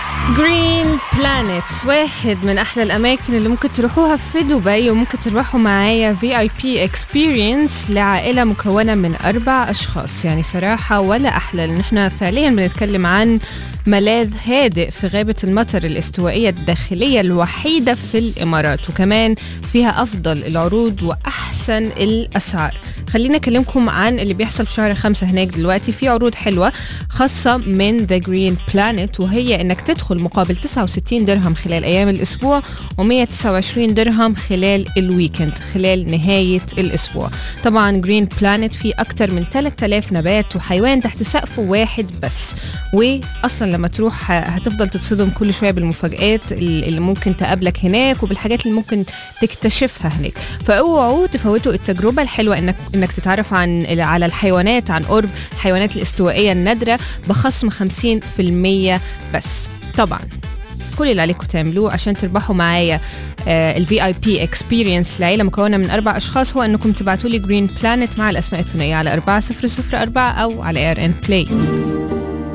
جرين بلانيت واحد من احلى الاماكن اللي ممكن تروحوها في دبي وممكن تروحوا معايا في اي بي اكسبيرينس لعائله مكونه من اربع اشخاص يعني صراحه ولا احلى لان احنا فعليا بنتكلم عن ملاذ هادئ في غابه المطر الاستوائيه الداخليه الوحيده في الامارات وكمان فيها افضل العروض واحسن الاسعار خلينا اكلمكم عن اللي بيحصل في شهر خمسة هناك دلوقتي في عروض حلوه خاصه من ذا جرين بلانيت وهي انك تدخل مقابل 69 درهم خلال ايام الاسبوع و129 درهم خلال الويكند خلال نهايه الاسبوع طبعا جرين بلانيت فيه اكتر من 3000 نبات وحيوان تحت سقف واحد بس واصلا لما تروح هتفضل تتصدم كل شويه بالمفاجآت اللي ممكن تقابلك هناك وبالحاجات اللي ممكن تكتشفها هناك فاوعوا تفوتوا التجربه الحلوه انك انك تتعرف عن على الحيوانات عن قرب الحيوانات الاستوائيه النادره بخصم 50% بس طبعا كل اللي عليكم تعملوه عشان تربحوا معايا الفي اي بي اكسبيرينس لعيله مكونه من اربع اشخاص هو انكم تبعتوا لي جرين بلانت مع الاسماء الثنائيه على 4004 او على اير ان بلاي